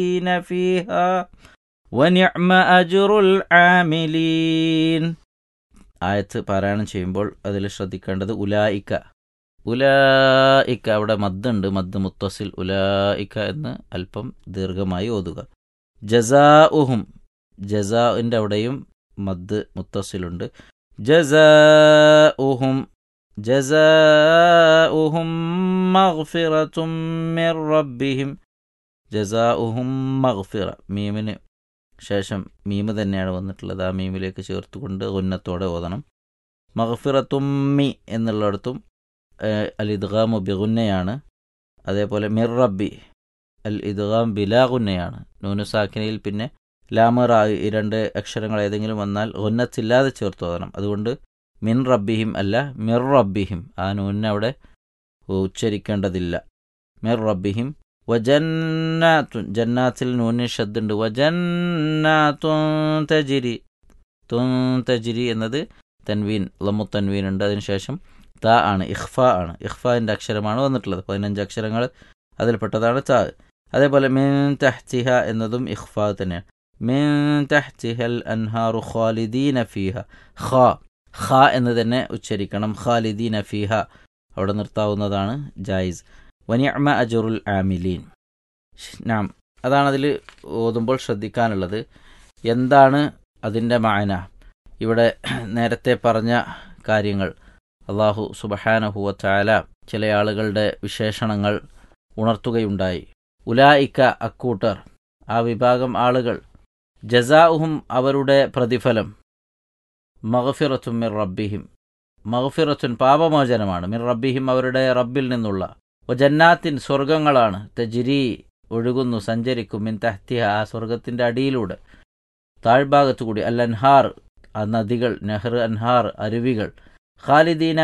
فيها ونعم أجر العاملين ആയത്ത് പാരായണം ചെയ്യുമ്പോൾ അതിൽ ശ്രദ്ധിക്കേണ്ടത് ഉലായിക്ക ഉലായിക്ക അവിടെ മദ്ദുണ്ട് മദ് മുത്തസിൽ ഉലായിക്ക എന്ന് അല്പം ദീർഘമായി ഓതുക ജസാഉഹും ജസാഇൻ്റെ അവിടെയും മദ് മുത്തസിലുണ്ട് ജസാഉഹും ജസാഉഹും മഗ്ഫിറത്തും മിർ റബ്ബിഹിം ജസാഉഹും മഗ്ഫിറ മീമിന് ശേഷം മീമ് തന്നെയാണ് വന്നിട്ടുള്ളത് ആ മീമിലേക്ക് ചേർത്തുകൊണ്ട് ഉന്നത്തോടെ ഓതണം മഗ്ഫിറത്തുമ്മി എന്നുള്ളിടത്തും അൽ ഇദ്ഗാമു ബിഗുന്നയാണ് അതേപോലെ മിർ റബ്ബി അൽ ഇദ്ഗാം ബിലാഗുന്നയാണ് നൂനു സാക്കിനയിൽ പിന്നെ ലാമർ ഈ രണ്ട് അക്ഷരങ്ങൾ ഏതെങ്കിലും വന്നാൽ ഉന്നത്തില്ലാതെ ചേർത്ത് ഓതണം അതുകൊണ്ട് മിൻ റബ്ബിഹിം അല്ല മിർ റബ്ബിഹിം ആ നൂനിനെ അവിടെ ഉച്ചരിക്കേണ്ടതില്ല മിർ റബ്ബിഹിം വജന്നാത്തുൻ ജന്നാത്തിൽ നൂനിന് ഷദ്ദുണ്ട് വജന്നാത്തുൻ തജിരി തുൻ തജിരി എന്നത് തൻവീൻ ലമു തൻവീൻ ഉണ്ട് അതിനുശേഷം ത ആണ് ഇഖ്ഫ ആണ് ഇഖ്ഫാൻ്റെ അക്ഷരമാണ് വന്നിട്ടുള്ളത് പതിനഞ്ച് അക്ഷരങ്ങൾ അതിൽപ്പെട്ടതാണ് ത അതേപോലെ മിൻ തഹ്തിഹ എന്നതും ഇഖ്ഫ തന്നെയാണ് മിൻ തഹ്തിഹൽ അൻഹാറു ഖാലിദീന ഫീഹ ഖ ഖ എന്ന് തന്നെ ഉച്ചരിക്കണം ഖാലിദീന ഫീഹ അവിടെ നിർത്താവുന്നതാണ് ജായിസ് വനിഅമ അജുറുൽ ആമിലീൻ നാം അതാണ് അതിൽ ഓതുമ്പോൾ ശ്രദ്ധിക്കാനുള്ളത് എന്താണ് അതിൻ്റെ മായന ഇവിടെ നേരത്തെ പറഞ്ഞ കാര്യങ്ങൾ അള്ളാഹു സുബഹാനഹുവ ചാല ചില ആളുകളുടെ വിശേഷണങ്ങൾ ഉണർത്തുകയുണ്ടായി ഉലായിക്ക അക്കൂട്ടർ ആ വിഭാഗം ആളുകൾ ജസാഉഹും അവരുടെ പ്രതിഫലം മഹഫിറത്തും മിർ റബ്ബിഹിം മഹഫിറത്തുൻ പാപമോചനമാണ് മിർ റബ്ബിഹിം അവരുടെ റബ്ബിൽ നിന്നുള്ള ജന്നാത്തിൻ സ്വർഗങ്ങളാണ് തെജിരി ഒഴുകുന്നു സഞ്ചരിക്കും മിൻ തഹ്തിഹ ആ സ്വർഗത്തിൻ്റെ അടിയിലൂടെ താഴ്ഭാഗത്തു കൂടി അൽ അൻഹാർ ആ നദികൾ നെഹ്ർ അൻഹാർ അരുവികൾ ഖാലിദീന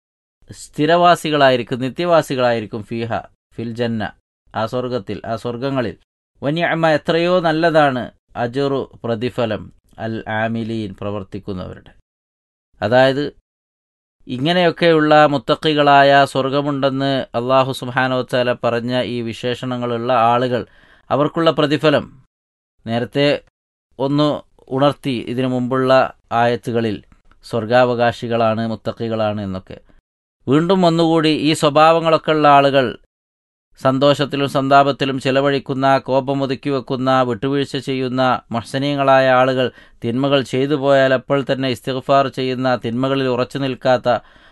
സ്ഥിരവാസികളായിരിക്കും നിത്യവാസികളായിരിക്കും ഫീഹ ഫിൽ ജന്ന ആ സ്വർഗത്തിൽ ആ സ്വർഗങ്ങളിൽ വന്യമ്മ എത്രയോ നല്ലതാണ് അജുറു പ്രതിഫലം അൽ ആമിലീൻ പ്രവർത്തിക്കുന്നവരുടെ അതായത് ഇങ്ങനെയൊക്കെയുള്ള മുത്തക്കികളായ സ്വർഗമുണ്ടെന്ന് അള്ളാഹു സുബാനോത്താല പറഞ്ഞ ഈ വിശേഷണങ്ങളുള്ള ആളുകൾ അവർക്കുള്ള പ്രതിഫലം നേരത്തെ ഒന്ന് ഉണർത്തി ഇതിനു മുമ്പുള്ള ആയത്തുകളിൽ സ്വർഗാവകാശികളാണ് മുത്തക്കികളാണ് എന്നൊക്കെ വീണ്ടും ഒന്നുകൂടി ഈ സ്വഭാവങ്ങളൊക്കെ ഉള്ള ആളുകൾ സന്തോഷത്തിലും സന്താപത്തിലും ചെലവഴിക്കുന്ന കോപമൊതുക്കി വെക്കുന്ന വിട്ടുവീഴ്ച ചെയ്യുന്ന മഹസനീയങ്ങളായ ആളുകൾ തിന്മകൾ ചെയ്തു പോയാൽ അപ്പോൾ തന്നെ ഇസ്തിഗ്ഫാർ ചെയ്യുന്ന തിന്മകളിൽ ഉറച്ചു നിൽക്കാത്ത